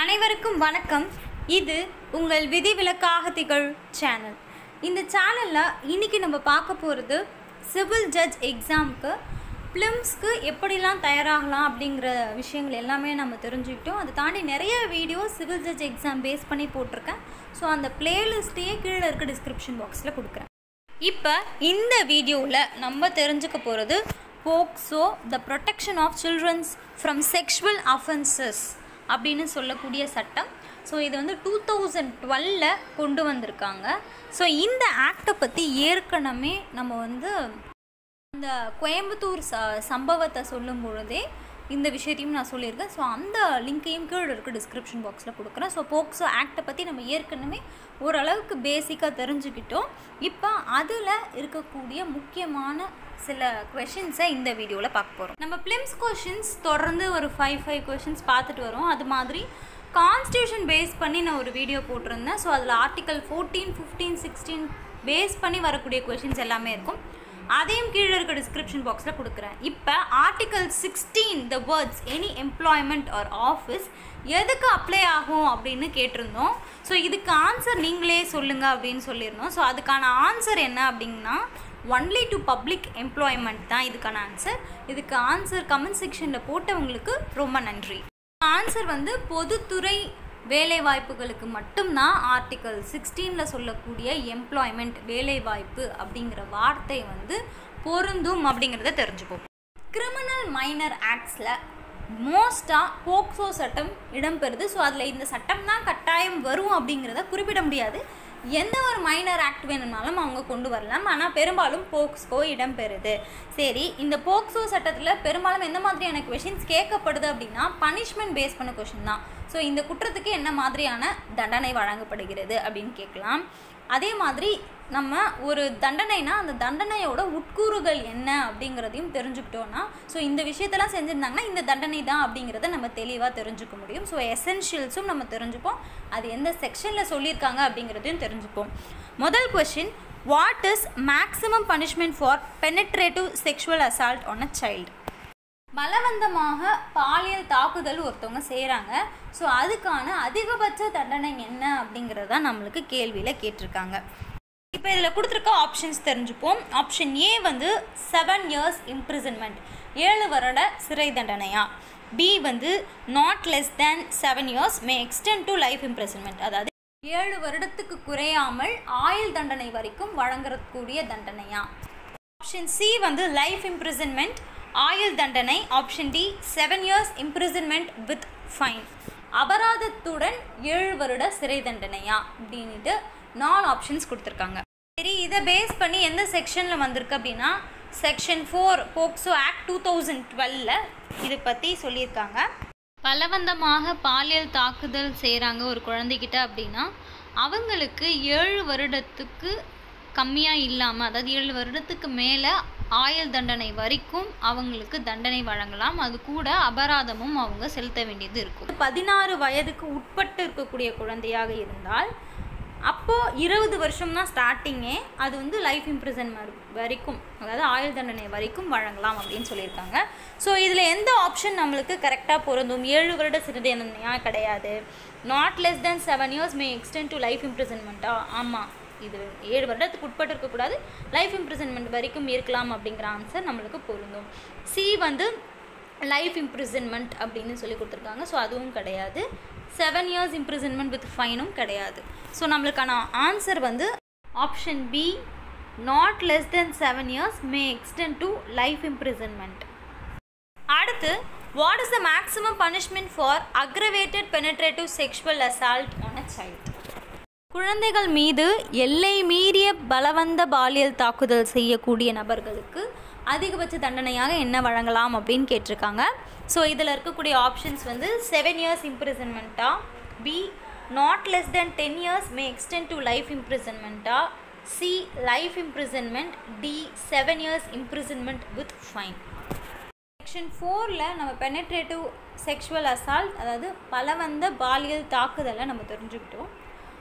அனைவருக்கும் வணக்கம் இது உங்கள் விதிவிலக்காக திகழ் சேனல் இந்த சேனலில் இன்னைக்கு நம்ம பார்க்க போகிறது சிவில் ஜட்ஜ் எக்ஸாமுக்கு ஃபிலிம்ஸ்க்கு எப்படிலாம் தயாராகலாம் அப்படிங்கிற விஷயங்கள் எல்லாமே நம்ம தெரிஞ்சுக்கிட்டோம் அதை தாண்டி நிறைய video civil judge exam base பண்ணி போட்டிருக்கேன் ஸோ அந்த பிளேலிஸ்ட்டையே கீழே இருக்க டிஸ்கிரிப்ஷன் பாக்ஸில் கொடுக்குறேன் இப்போ இந்த வீடியோவில் நம்ம தெரிஞ்சுக்க போகிறது POCSO the protection of childrens from sexual offences அப்படின்னு சொல்லக்கூடிய சட்டம் ஸோ இது வந்து டூ தௌசண்ட் டுவெல்ல கொண்டு வந்திருக்காங்க ஸோ இந்த ஆக்டை பற்றி ஏற்கனவே நம்ம வந்து அந்த கோயம்புத்தூர் ச சம்பவத்தை சொல்லும் பொழுதே இந்த விஷயத்தையும் நான் சொல்லியிருக்கேன் ஸோ அந்த லிங்க்கையும் கீழே இருக்க டிஸ்கிரிப்ஷன் பாக்ஸில் கொடுக்குறேன் ஸோ போக்சோ ஆக்டை பற்றி நம்ம ஏற்கனவே ஓரளவுக்கு பேசிக்காக தெரிஞ்சுக்கிட்டோம் இப்போ அதில் இருக்கக்கூடிய முக்கியமான சில கொஷின்ஸை இந்த வீடியோவில் பார்க்க போகிறோம் நம்ம பிலிம்ஸ் கொஷின்ஸ் தொடர்ந்து ஒரு ஃபைவ் ஃபைவ் கொஷின்ஸ் பார்த்துட்டு வரோம் அது மாதிரி கான்ஸ்டியூஷன் பேஸ் பண்ணி நான் ஒரு வீடியோ போட்டிருந்தேன் ஸோ அதில் article fourteen fifteen sixteen base பண்ணி வரக்கூடிய கொஷின்ஸ் எல்லாமே இருக்கும் அதையும் கீழே இருக்க டிஸ்கிரிப்ஷன் பாக்ஸில் கொடுக்குறேன் இப்போ article sixteen the words any employment or office எதுக்கு அப்ளை ஆகும் அப்படின்னு கேட்டிருந்தோம் ஸோ இதுக்கு ஆன்சர் நீங்களே சொல்லுங்கள் அப்படின்னு சொல்லியிருந்தோம் ஸோ அதுக்கான ஆன்சர் என்ன அப்படின்னா ஒன்லி டு பப்ளிக் எம்ப்ளாய்மெண்ட் தான் இதுக்கான ஆன்சர் இதுக்கு ஆன்சர் கமெண்ட் செக்ஷனில் போட்டவங்களுக்கு ரொம்ப நன்றி ஆன்சர் வந்து பொதுத்துறை வேலைவாய்ப்புகளுக்கு மட்டும்தான் ஆர்டிக்கல் சிக்ஸ்டீனில் சொல்லக்கூடிய எம்ப்ளாய்மெண்ட் வேலைவாய்ப்பு அப்படிங்கிற வார்த்தை வந்து பொருந்தும் அப்படிங்கிறத தெரிஞ்சுப்போம் கிரிமினல் மைனர் ஆக்ட்ஸில் மோஸ்ட்டாக போக்சோ சட்டம் இடம்பெறுது ஸோ அதில் இந்த சட்டம் தான் கட்டாயம் வரும் அப்படிங்கிறத குறிப்பிட முடியாது எந்த ஒரு மைனர் ஆக்ட் வேணும்னாலும் அவங்க கொண்டு வரலாம் ஆனால் பெரும்பாலும் போக்ஸ்கோ இடம்பெறுது சரி இந்த போக்சோ சட்டத்தில் பெரும்பாலும் எந்த மாதிரியான கொஷின்ஸ் கேட்கப்படுது அப்படின்னா பனிஷ்மெண்ட் பேஸ் பண்ண கொஷின் தான் ஸோ இந்த குற்றத்துக்கு என்ன மாதிரியான தண்டனை வழங்கப்படுகிறது அப்படின்னு கேட்கலாம் அதே மாதிரி நம்ம ஒரு தண்டனைனா அந்த தண்டனையோட உட்கூறுகள் என்ன அப்படிங்கிறதையும் தெரிஞ்சுக்கிட்டோன்னா ஸோ இந்த விஷயத்தெல்லாம் செஞ்சுருந்தாங்கன்னா இந்த தண்டனை தான் அப்படிங்கிறத நம்ம தெளிவாக தெரிஞ்சுக்க முடியும் ஸோ எசென்ஷியல்ஸும் நம்ம தெரிஞ்சுப்போம் அது எந்த செக்ஷனில் சொல்லியிருக்காங்க அப்படிங்கிறதையும் தெரிஞ்சுப்போம் முதல் question what is maximum punishment for penetrative sexual assault on a child பலவந்தமாக பாலியல் தாக்குதல் ஒருத்தவங்க செய்கிறாங்க ஸோ அதுக்கான அதிகபட்ச தண்டனை என்ன அப்படிங்கிறது தான் நம்மளுக்கு கேள்வியில் கேட்டிருக்காங்க இப்போ இதில் கொடுத்துருக்க ஆப்ஷன்ஸ் தெரிஞ்சுப்போம் ஆப்ஷன் ஏ வந்து செவன் இயர்ஸ் இம்ப்ரிசன்மெண்ட் ஏழு வருட சிறை தண்டனையா பி வந்து not less than seven years may extend to life imprisonment அதாவது ஏழு வருடத்துக்கு குறையாமல் ஆயுள் தண்டனை வரைக்கும் வழங்கக்கூடிய தண்டனையா ஆப்ஷன் சி வந்து லைஃப் இம்ப்ரிசன்மெண்ட் ஆயுள் தண்டனை option D seven years imprisonment with fine அபராதத்துடன் ஏழு வருட சிறை தண்டனையா அப்படின்ட்டு நாலு ஆப்ஷன்ஸ் கொடுத்துருக்காங்க சரி இதை பேஸ் பண்ணி எந்த செக்ஷனில் வந்திருக்கு அப்படின்னா section four POCSO act two thousand twelve இதை பற்றி சொல்லியிருக்காங்க பலவந்தமாக பாலியல் தாக்குதல் செய்கிறாங்க ஒரு குழந்தைகிட்ட அப்படின்னா அவங்களுக்கு ஏழு வருடத்துக்கு கம்மியாக இல்லாமல் அதாவது ஏழு வருடத்துக்கு மேலே ஆயுள் தண்டனை வரைக்கும் அவங்களுக்கு தண்டனை வழங்கலாம் அது கூட அபராதமும் அவங்க செலுத்த வேண்டியது இருக்கும் பதினாறு வயதுக்கு உட்பட்டு இருக்கக்கூடிய குழந்தையாக இருந்தால் அப்போது இருபது வருஷம் தான் ஸ்டார்டிங்கே அது வந்து லைஃப் இம்ப்ரிசன் வரைக்கும் அதாவது ஆயுள் தண்டனை வரைக்கும் வழங்கலாம் அப்படின்னு சொல்லியிருக்காங்க ஸோ இதில் எந்த ஆப்ஷன் நம்மளுக்கு கரெக்டாக பொருந்தும் ஏழு வருட சிறை தண்டனையாக கிடையாது not less than seven years may extend to life இம்ப்ரிசன்மெண்ட்டா ஆமாம் இது ஏழு வருடத்துக்கு உட்பட்டு இருக்கக்கூடாது லைஃப் இம்ப்ரிசன்மெண்ட் வரைக்கும் இருக்கலாம் அப்படிங்கிற ஆன்சர் நம்மளுக்கு பொருந்தும் சி வந்து லைஃப் இம்ப்ரிசன்மெண்ட் அப்படின்னு சொல்லி கொடுத்துருக்காங்க ஸோ அதுவும் கிடையாது செவன் இயர்ஸ் இம்ப்ரிசன்மெண்ட் வித் ஃபைனும் கிடையாது ஸோ நம்மளுக்கான ஆன்சர் வந்து option B not less than seven years may extend to life imprisonment அடுத்து what is the maximum punishment for aggravated penetrative sexual assault on a child குழந்தைகள் மீது எல்லை மீறிய பலவந்த பாலியல் தாக்குதல் செய்யக்கூடிய நபர்களுக்கு அதிகபட்ச தண்டனையாக என்ன வழங்கலாம் அப்படின்னு கேட்டிருக்காங்க ஸோ இதில் இருக்கக்கூடிய ஆப்ஷன்ஸ் வந்து செவன் இயர்ஸ் இம்ப்ரிசன்மெண்ட்டா B not less than ten years may extend to life இம்ப்ரிசன்மெண்ட்டா C life imprisonment D seven years imprisonment with fine section ஃபோரில் நம்ம பெனட்ரேட்டிவ் செக்ஷுவல் அசால்ட் அதாவது பலவந்த பாலியல் தாக்குதலை நம்ம தெரிஞ்சுக்கிட்டோம்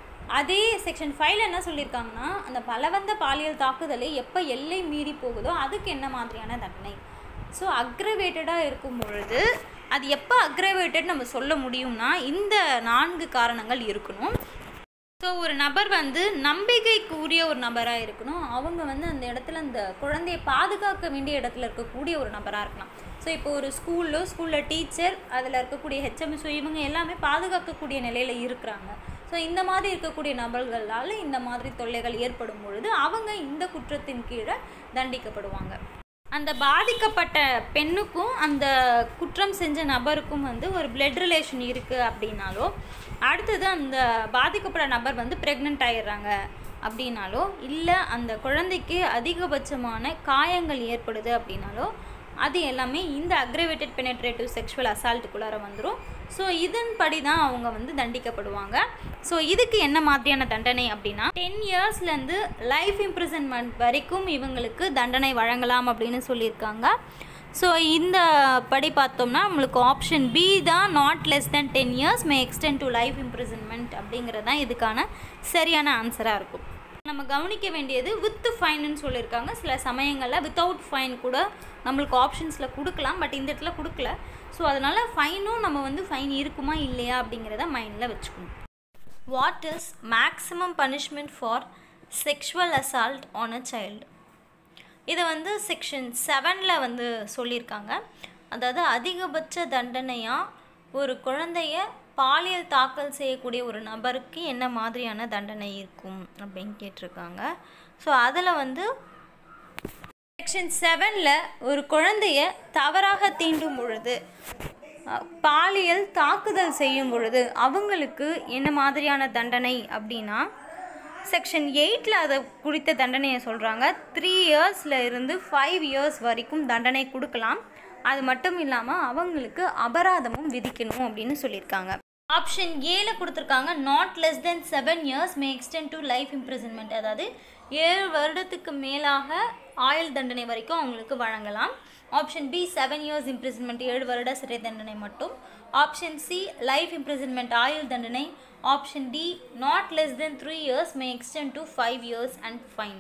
அதே செக்ஷன் ஃபைவ்ல என்ன சொல்லியிருக்காங்கன்னா அந்த பலவந்த பாலியல் தாக்குதலை எப்போ எல்லை மீறி போகுதோ அதுக்கு என்ன மாதிரியான தண்டனை ஸோ அக்ரவேட்டடாக இருக்கும் பொழுது அது எப்போ அக்ரவேட்டட் நம்ம சொல்ல முடியும்னா இந்த நான்கு காரணங்கள் இருக்கணும் ஸோ ஒரு நபர் வந்து நம்பிக்கைக்கு உரிய ஒரு நபராக இருக்கணும் அவங்க வந்து அந்த இடத்துல அந்த குழந்தையை பாதுகாக்க வேண்டிய இடத்துல இருக்கக்கூடிய ஒரு நபராக இருக்கலாம் ஸோ இப்போ ஒரு ஸ்கூலில் ஸ்கூலில் டீச்சர் அதில் இருக்கக்கூடிய ஹெச்எம் ஸோ இவங்க எல்லாமே பாதுகாக்கக்கூடிய நிலையில் இருக்கிறாங்க ஸோ இந்த மாதிரி இருக்கக்கூடிய நபர்களால் இந்த மாதிரி தொல்லைகள் ஏற்படும் பொழுது அவங்க இந்த குற்றத்தின் கீழே தண்டிக்கப்படுவாங்க அந்த பாதிக்கப்பட்ட பெண்ணுக்கும் அந்த குற்றம் செஞ்ச நபருக்கும் வந்து ஒரு பிளட் ரிலேஷன் இருக்குது அப்படின்னாலோ அடுத்தது அந்த பாதிக்கப்பட்ட நபர் வந்து ப்ரெக்னென்ட் ஆயிடுறாங்க அப்படின்னாலோ இல்லை அந்த குழந்தைக்கு அதிகபட்சமான காயங்கள் ஏற்படுது அப்படின்னாலோ அது எல்லாமே இந்த அக்ரவேட்டட் பெனட்ரேட்டிவ் செக்ஷுவல் அசால்ட்டுக்குள்ளார வந்துடும் ஸோ இதன்படி தான் அவங்க வந்து தண்டிக்கப்படுவாங்க ஸோ இதுக்கு என்ன மாதிரியான தண்டனை அப்படின்னா டென் இயர்ஸ்லேருந்து லைஃப் இம்ப்ரிசன்மெண்ட் வரைக்கும் இவங்களுக்கு தண்டனை வழங்கலாம் அப்படின்னு சொல்லியிருக்காங்க ஸோ இந்த படி பார்த்தோம்னா நம்மளுக்கு ஆப்ஷன் பி தான் not less than ten years may extend to life imprisonment அப்படிங்கிறது தான் இதுக்கான சரியான ஆன்சராக இருக்கும் நம்ம கவனிக்க வேண்டியது வித் ஃபைனுன்னு சொல்லியிருக்காங்க சில சமயங்களில் வித்தவுட் ஃபைன் கூட நம்மளுக்கு ஆப்ஷன்ஸில் கொடுக்கலாம் பட் இந்த இடத்துல கொடுக்கல ஸோ அதனால் ஃபைனும் நம்ம வந்து ஃபைன் இருக்குமா இல்லையா அப்படிங்கிறத மைண்டில் வச்சுக்கணும் what is maximum punishment for sexual assault on a child இதை வந்து செக்ஷன் செவனில் வந்து சொல்லியிருக்காங்க அதாவது அதிகபட்ச தண்டனையாக ஒரு குழந்தைய பாலியல் தாக்கல் செய்யக்கூடிய ஒரு நபருக்கு என்ன மாதிரியான தண்டனை இருக்கும் அப்படின்னு கேட்டிருக்காங்க ஸோ அதில் வந்து செக்ஷன் செவனில் ஒரு குழந்தைய தவறாக தீண்டும் பொழுது அஹ், பாலியல் தாக்குதல் செய்யும் பொழுது அவங்களுக்கு என்ன மாதிரியான தண்டனை அப்படின்னா செக்ஷன் எயிட்டில் அதை குறித்த தண்டனையை சொல்கிறாங்க த்ரீ இயர்ஸில் இருந்து ஃபைவ் இயர்ஸ் வரைக்கும் தண்டனை கொடுக்கலாம் அது மட்டும் இல்லாமல் அவங்களுக்கு அபராதமும் விதிக்கணும் அப்படின்னு சொல்லியிருக்காங்க ஆப்ஷன் ஏல கொடுத்துருக்காங்க not less than seven years may extend to life imprisonment அதாவது ஏழு வருடத்துக்கு மேலாக ஆயுள் தண்டனை வரைக்கும் அவங்களுக்கு வழங்கலாம் option B seven years imprisonment ஏழு வருட சிறை தண்டனை மட்டும் ஆப்ஷன் சி லைஃப் இம்ப்ரிசன்மெண்ட் ஆயுள் தண்டனை option D not less than three years may extend to five years and fine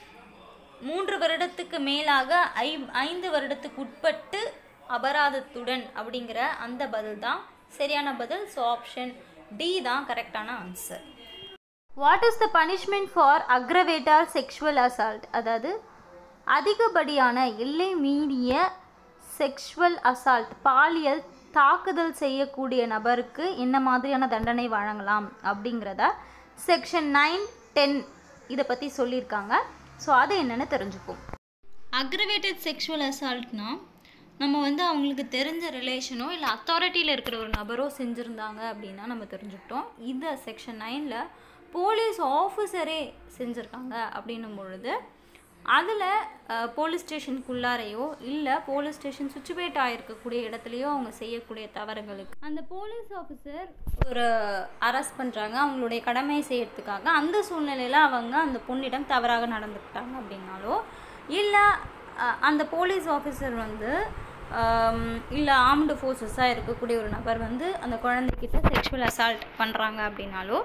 மூன்று வருடத்துக்கு மேலாக ஐ ஐந்து வருடத்துக்கு உட்பட்டு அபராதத்துடன் அப்படிங்கிற அந்த பதில் தான் சரியான பதில் ஸோ ஆப்ஷன் டி தான் கரெக்டான answer what is the punishment for aggravated sexual assault அதாவது அதிகப்படியான எல்லை மீறிய செக்ஷுவல் அசால்ட் பாலியல் தாக்குதல் செய்யக்கூடிய நபருக்கு என்ன மாதிரியான தண்டனை வழங்கலாம் அப்படிங்கிறத செக்ஷன் நைன் டென் இதை பற்றி சொல்லியிருக்காங்க ஸோ அது என்னென்னு தெரிஞ்சுப்போம் அக்ரவேட்டட் செக்ஷுவல் அசால்ட்னா நம்ம வந்து அவங்களுக்கு தெரிஞ்ச ரிலேஷனோ இல்லை அத்தாரிட்டியில் இருக்கிற ஒரு நபரோ செஞ்சுருந்தாங்க அப்படின்னா நம்ம தெரிஞ்சுக்கிட்டோம் இந்த செக்ஷன் நைனில் போலீஸ் ஆஃபீஸரே செஞ்சுருக்காங்க அப்படின்னும் பொழுது அதில் போலீஸ் ஸ்டேஷனுக்குள்ளாரையோ இல்லை போலீஸ் ஸ்டேஷன் சுச்சுவேட் ஆகிருக்கக்கூடிய இடத்துலையோ அவங்க செய்யக்கூடிய தவறுகளுக்கு அந்த போலீஸ் ஆஃபீஸர் ஒரு அரெஸ்ட் பண்ணுறாங்க அவங்களுடைய கடமையை செய்யறதுக்காக அந்த சூழ்நிலையில் அவங்க அந்த பொண்ணிடம் தவறாக நடந்துக்கிட்டாங்க அப்படின்னாலோ இல்லை அந்த போலீஸ் ஆஃபீஸர் வந்து இல்லை ஆர்ம்டு ஃபோர்ஸஸாக இருக்கக்கூடிய ஒரு நபர் வந்து அந்த குழந்தைகிட்ட செக்ஷுவல் அசால்ட் பண்ணுறாங்க அப்படின்னாலோ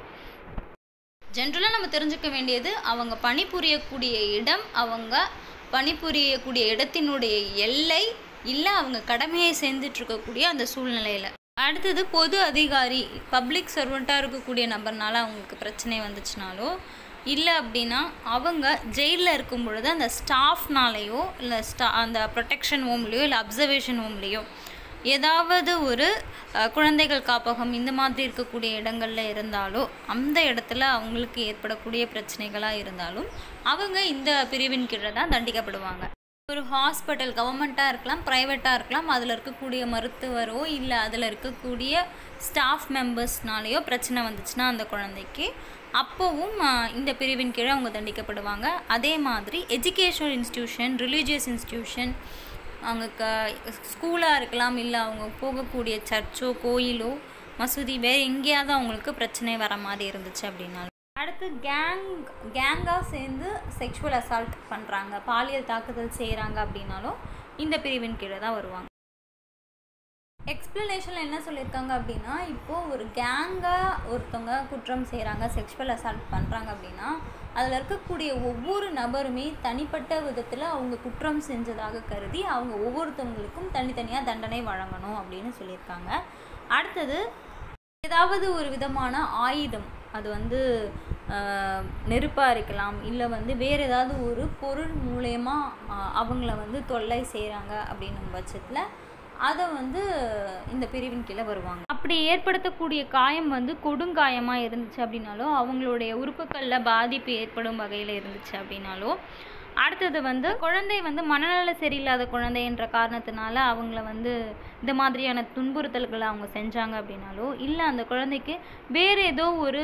ஜென்ரலாக நம்ம தெரிஞ்சுக்க வேண்டியது அவங்க பணிபுரியக்கூடிய இடம் அவங்க பணிபுரியக்கூடிய இடத்தினுடைய எல்லை இல்லை அவங்க கடமையை செஞ்சுட்டு இருக்கக்கூடிய அந்த சூழ்நிலையில் அடுத்தது பொது அதிகாரி பப்ளிக் சர்வெண்ட்டாக இருக்கக்கூடிய நபர்னால அவங்களுக்கு பிரச்சனை வந்துச்சுனாலோ இல்லை அப்படின்னா அவங்க ஜெயிலில் இருக்கும் பொழுது அந்த ஸ்டாஃப்னாலேயோ இல்லை ஸ்டா அந்த ப்ரொடெக்ஷன் ஹோம்லேயோ இல்லை அப்சர்வேஷன் ஹோம்லேயோ ஏதாவது ஒரு அஹ், குழந்தைகள் காப்பகம் இந்த மாதிரி இருக்கக்கூடிய இடங்களில் இருந்தாலோ அந்த இடத்துல அவங்களுக்கு ஏற்படக்கூடிய பிரச்சனைகளாக இருந்தாலும் அவங்க இந்த பிரிவின் கீழே தான் தண்டிக்கப்படுவாங்க ஒரு ஹாஸ்பிட்டல் கவர்மெண்ட்டாக இருக்கலாம் ப்ரைவேட்டாக இருக்கலாம் அதில் இருக்கக்கூடிய மருத்துவரோ இல்லை அதில் இருக்கக்கூடிய ஸ்டாஃப் மெம்பர்ஸ்னாலேயோ பிரச்சனை வந்துச்சுன்னா அந்த குழந்தைக்கு அப்போவும் ஆஹ், இந்த பிரிவின் கீழே அவங்க தண்டிக்கப்படுவாங்க அதே மாதிரி எஜுகேஷனல் இன்ஸ்டியூஷன் ரிலீஜியஸ் இன்ஸ்டியூஷன் அவங்க க ஸ்கூலாக இருக்கலாம் இல்லை அவங்க போகக்கூடிய சர்ச்சோ கோயிலோ மசூதி வேறு எங்கேயாவது அவங்களுக்கு பிரச்சனை வர மாதிரி இருந்துச்சு அப்படின்னாலும் அடுத்து கேங் கேங்காக சேர்ந்து செக்ஷுவல் அசால்ட் பண்ணுறாங்க பாலியல் தாக்குதல் செய்கிறாங்க அப்படின்னாலும் இந்த பிரிவின் கீழே தான் வருவாங்க எக்ஸ்ப்ளனேஷனில் என்ன சொல்லியிருக்காங்க அப்படின்னா இப்போது ஒரு கேங்காக ஒருத்தவங்க குற்றம் செய்கிறாங்க செக்ஷுவல் அசால்ட் பண்ணுறாங்க அப்படின்னா அதில் இருக்கக்கூடிய ஒவ்வொரு நபருமே தனிப்பட்ட விதத்தில் அவங்க குற்றம் செஞ்சதாக கருதி அவங்க ஒவ்வொருத்தவங்களுக்கும் தனித்தனியாக தண்டனை வழங்கணும் அப்படின்னு சொல்லியிருக்காங்க அடுத்தது ஏதாவது ஒரு விதமான ஆயுதம் அது வந்து நெருப்பாக இருக்கலாம் இல்லை வந்து வேறு ஏதாவது ஒரு பொருள் மூலயமா அவங்கள வந்து தொல்லை செய்கிறாங்க அப்படின்னும் பட்சத்தில் அதை வந்து இந்த பிரிவின் கீழே வருவாங்க அப்படி ஏற்படுத்தக்கூடிய காயம் வந்து கொடுங்காயமாக இருந்துச்சு அப்படின்னாலோ அவங்களுடைய உறுப்புகளில் பாதிப்பு ஏற்படும் வகையில் இருந்துச்சு அப்படின்னாலோ அடுத்தது வந்து குழந்தை வந்து மனநல சரியில்லாத குழந்தை என்ற காரணத்தினால அவங்கள வந்து இந்த மாதிரியான துன்புறுத்தல்களை அவங்க செஞ்சாங்க அப்படின்னாலோ இல்லை அந்த குழந்தைக்கு வேறு ஏதோ ஒரு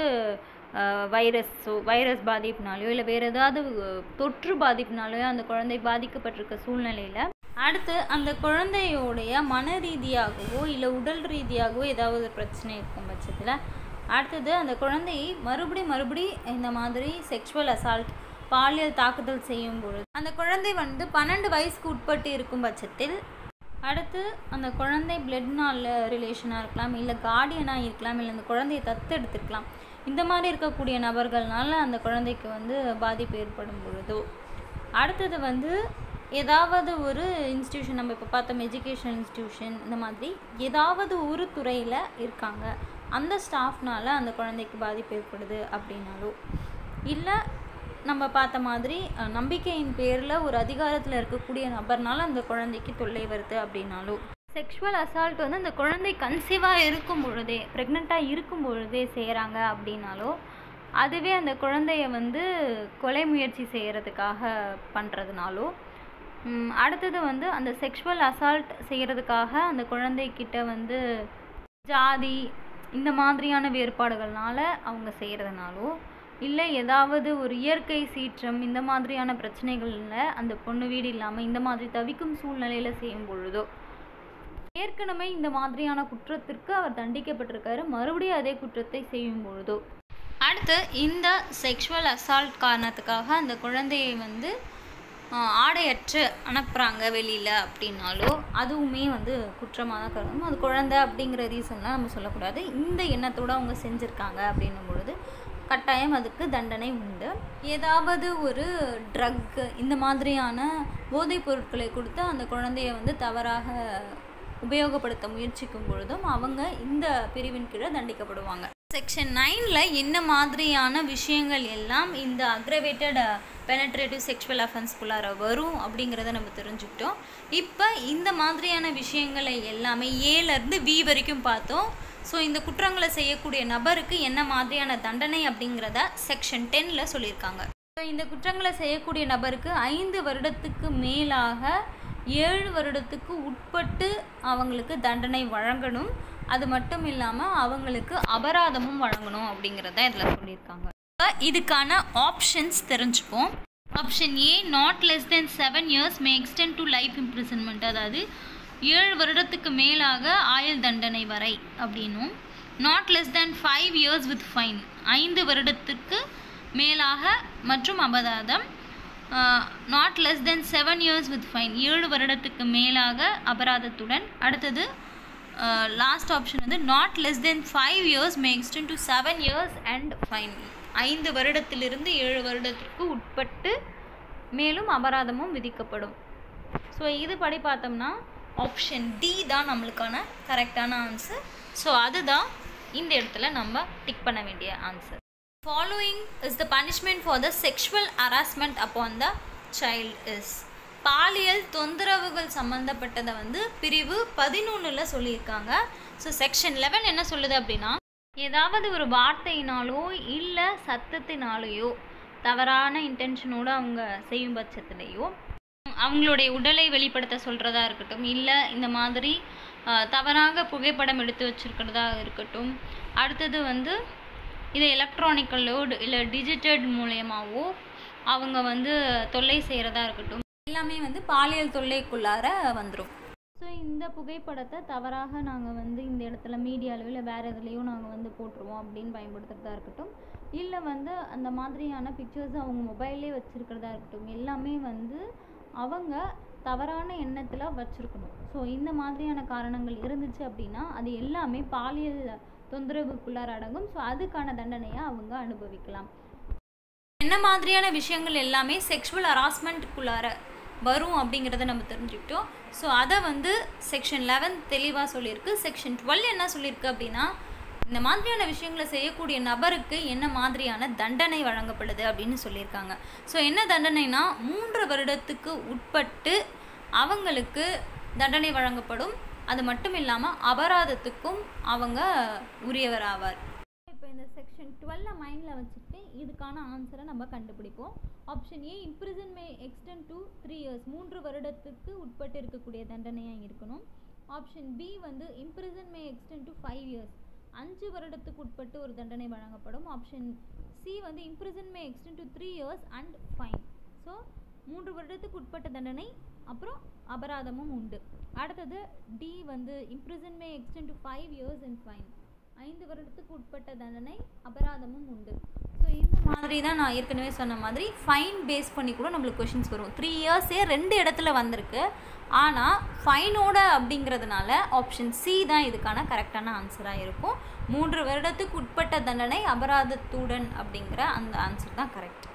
வைரஸோ வைரஸ் பாதிப்புனாலையோ இல்லை வேறு ஏதாவது தொற்று பாதிப்புனாலையோ அந்த குழந்தை பாதிக்கப்பட்டிருக்க சூழ்நிலையில் அடுத்து அந்த குழந்தையோடைய மன ரீதியாகவோ இல்லை உடல் ரீதியாகவோ ஏதாவது ஒரு பிரச்சனை இருக்கும் பட்சத்தில் அடுத்தது அந்த குழந்தையை மறுபடி மறுபடி இந்த மாதிரி செக்ஷுவல் அசால்ட் பாலியல் தாக்குதல் செய்யும் பொழுது அந்த குழந்தை வந்து பன்னெண்டு வயசுக்கு உட்பட்டு இருக்கும் பட்சத்தில் அடுத்து அந்த குழந்தை பிளட்னால ரிலேஷனாக இருக்கலாம் இல்லை கார்டியனாக இருக்கலாம் இல்லை அந்த குழந்தையை தத்தெடுத்துக்கலாம் இந்த மாதிரி இருக்கக்கூடிய நபர்கள்னால அந்த குழந்தைக்கு வந்து பாதிப்பு ஏற்படும் பொழுதோ அடுத்தது வந்து ஏதாவது ஒரு இன்ஸ்டியூஷன் நம்ம இப்போ பார்த்தோம் எஜுகேஷன் இன்ஸ்டியூஷன் இந்த மாதிரி ஏதாவது ஒரு துறையில் இருக்காங்க அந்த ஸ்டாஃப்னால அந்த குழந்தைக்கு பாதிப்பு ஏற்படுது அப்படின்னாலோ இல்லை நம்ம பார்த்த மாதிரி நம்பிக்கையின் பேரில் ஒரு அதிகாரத்தில் இருக்கக்கூடிய நபர்னால அந்த குழந்தைக்கு தொல்லை வருது அப்படின்னாலும் செக்ஷுவல் அசால்ட் வந்து அந்த குழந்தை கன்சீவாக இருக்கும் பொழுதே ப்ரெக்னெண்ட்டாக இருக்கும் பொழுதே செய்கிறாங்க அப்படின்னாலோ அதுவே அந்த குழந்தைய வந்து கொலை முயற்சி செய்கிறதுக்காக பண்ணுறதுனாலோ அடுத்தது வந்து அந்த செக்ஷுவல் அசால்ட் செய்கிறதுக்காக அந்த குழந்தைக்கிட்ட வந்து ஜாதி இந்த மாதிரியான வேறுபாடுகள்னால அவங்க செய்கிறதுனாலோ இல்லை ஏதாவது ஒரு இயற்கை சீற்றம் இந்த மாதிரியான பிரச்சனைகளில் அந்த பொண்ணு வீடு இல்லாமல் இந்த மாதிரி தவிக்கும் சூழ்நிலையில் செய்யும் பொழுதோ ஏற்கனவே இந்த மாதிரியான குற்றத்திற்கு அவர் தண்டிக்கப்பட்டிருக்காரு மறுபடியும் அதே குற்றத்தை செய்யும் பொழுதோ அடுத்து இந்த செக்ஷுவல் அசால்ட் காரணத்துக்காக அந்த குழந்தையை வந்து ஆடையற்று அனுப்புகிறாங்க வெளியில் அப்படின்னாலோ அதுவுமே வந்து குற்றமாக தான் கருதணும் அது குழந்தை அப்படிங்கிற ரீசன்லாம் நம்ம சொல்லக்கூடாது இந்த எண்ணத்தோடு அவங்க செஞ்சுருக்காங்க அப்படின்னும் பொழுது கட்டாயம் அதுக்கு தண்டனை உண்டு ஏதாவது ஒரு ட்ரக்கு இந்த மாதிரியான போதைப் பொருட்களை கொடுத்து அந்த குழந்தைய வந்து தவறாக உபயோகப்படுத்த முயற்சிக்கும் பொழுதும் அவங்க இந்த பிரிவின் கீழே தண்டிக்கப்படுவாங்க செக்ஷன் நைனில் என்ன மாதிரியான விஷயங்கள் எல்லாம் இந்த அக்ரவேட்டட் பெனட்ரேட்டிவ் செக்ஷுவல் அஃபென்ஸ்குள்ளார வரும் அப்படிங்கிறத நம்ம தெரிஞ்சுக்கிட்டோம் இப்போ இந்த மாதிரியான விஷயங்களை எல்லாமே ஏலேருந்து வி வரைக்கும் பார்த்தோம் ஸோ இந்த குற்றங்களை செய்யக்கூடிய நபருக்கு என்ன மாதிரியான தண்டனை அப்படிங்கிறத செக்ஷன் டென்னில் சொல்லியிருக்காங்க ஸோ இந்த குற்றங்களை செய்யக்கூடிய நபருக்கு ஐந்து வருடத்துக்கு மேலாக ஏழு வருடத்துக்கு உட்பட்டு அவங்களுக்கு தண்டனை வழங்கணும் அது மட்டும் இல்லாமல் அவங்களுக்கு அபராதமும் வழங்கணும் அப்படிங்கிறத இதில் சொல்லியிருக்காங்க இப்போ இதுக்கான ஆப்ஷன்ஸ் தெரிஞ்சுப்போம் option A not less than seven years may extend to life imprisonment அதாவது ஏழு வருடத்துக்கு மேலாக ஆயுள் தண்டனை வரை அப்படின்னும் not less than five years with fine ஐந்து வருடத்துக்கு மேலாக மற்றும் அபராதம் not less than seven years with fine ஏழு வருடத்துக்கு மேலாக அபராதத்துடன் அடுத்தது லாஸ்ட் ஆப்ஷன் வந்து not less than five years may extend to seven years and fine ஐந்து வருடத்திலிருந்து ஏழு வருடத்திற்கு உட்பட்டு மேலும் அபராதமும் விதிக்கப்படும் ஸோ இது படி பார்த்தோம்னா ஆப்ஷன் டி தான் நம்மளுக்கான கரெக்டான ஆன்சர் ஸோ அதுதான் இந்த இடத்துல நம்ம டிக் பண்ண வேண்டிய answer following is the punishment for the sexual harassment upon the child is பாலியல் தொந்தரவுகள் சம்மந்தப்பட்டதை வந்து பிரிவு பதினொன்றில் சொல்லியிருக்காங்க ஸோ செக்ஷன் லெவன் என்ன சொல்லுது அப்படின்னா ஏதாவது ஒரு வார்த்தையினாலோ இல்லை சத்தத்தினாலேயோ தவறான இன்டென்ஷனோடு அவங்க செய்யும் பட்சத்துலேயோ அவங்களுடைய உடலை வெளிப்படுத்த சொல்கிறதா இருக்கட்டும் இல்லை இந்த மாதிரி தவறாக புகைப்படம் எடுத்து வச்சுருக்கிறதா இருக்கட்டும் அடுத்தது வந்து இதை எலக்ட்ரானிக்கலோ இல்லை டிஜிட்டல் மூலயமாவோ அவங்க வந்து தொல்லை செய்கிறதா இருக்கட்டும் எல்லாமே வந்து பாலியல் தொல்லைக்குள்ளார வந்துடும் ஸோ இந்த புகைப்படத்தை தவறாக நாங்கள் வந்து இந்த இடத்துல மீடியாலோ இல்லை வேறு எதுலேயோ நாங்கள் வந்து போட்டுருவோம் அப்படின்னு பயன்படுத்துகிறதா இருக்கட்டும் இல்லை வந்து அந்த மாதிரியான பிக்சர்ஸ் அவங்க மொபைல்லே வச்சுருக்கிறதா இருக்கட்டும் எல்லாமே வந்து அவங்க தவறான எண்ணத்தில் வச்சுருக்கணும் ஸோ இந்த மாதிரியான காரணங்கள் இருந்துச்சு அப்படின்னா அது எல்லாமே பாலியல் தொந்தரவுக்குள்ளார அடங்கும் ஸோ அதுக்கான தண்டனையை அவங்க அனுபவிக்கலாம் என்ன மாதிரியான விஷயங்கள் எல்லாமே செக்ஷுவல் ஹராஸ்மெண்ட்டுக்குள்ளார வரும் அப்படிங்கிறத நம்ம தெரிஞ்சுக்கிட்டோம் ஸோ அதை வந்து செக்ஷன் லெவன் தெளிவாக சொல்லியிருக்கு செக்ஷன் டுவெல் என்ன சொல்லியிருக்கு அப்படின்னா இந்த மாதிரியான விஷயங்களை செய்யக்கூடிய நபருக்கு என்ன மாதிரியான தண்டனை வழங்கப்படுது அப்படின்னு சொல்லியிருக்காங்க ஸோ என்ன தண்டனைனா மூன்று வருடத்துக்கு உட்பட்டு அவங்களுக்கு தண்டனை வழங்கப்படும் அது மட்டும் இல்லாமல் அபராதத்துக்கும் அவங்க உரியவர் ஆவார் இப்போ இந்த செக்ஷன் டுவெல்ல மைண்டில் வச்சுக்கிட்டு இதுக்கான ஆன்சரை நம்ம கண்டுபிடிப்போம் option A imprison may extend to three years மூன்று வருடத்துக்கு உட்பட்டு இருக்கக்கூடிய தண்டனையாக இருக்கணும் ஆப்ஷன் பி வந்து imprison may extend to five years அஞ்சு வருடத்துக்கு உட்பட்டு ஒரு தண்டனை வழங்கப்படும் ஆப்ஷன் சி வந்து imprison may extend to three years and fine so மூன்று வருடத்துக்கு உட்பட்ட தண்டனை அப்புறம் அபராதமும் உண்டு அடுத்தது டி வந்து imprison may extend to five years and fine ஐந்து வருடத்துக்கு உட்பட்ட தண்டனை அபராதமும் உண்டு ஸோ இந்த மாதிரி தான் நான் ஏற்கனவே சொன்ன மாதிரி ஃபைன் பேஸ் பண்ணி கூட நம்மளுக்கு கொஷின்ஸ் வரும் த்ரீ இயர்ஸே ரெண்டு இடத்துல வந்திருக்கு ஆனால் ஃபைனோட அப்படிங்கிறதுனால ஆப்ஷன் சி தான் இதுக்கான கரெக்டான ஆன்சராக இருக்கும் மூன்று வருடத்துக்கு உட்பட்ட தண்டனை அபராதத்துடன் அப்படிங்கிற அந்த ஆன்சர் தான் கரெக்ட்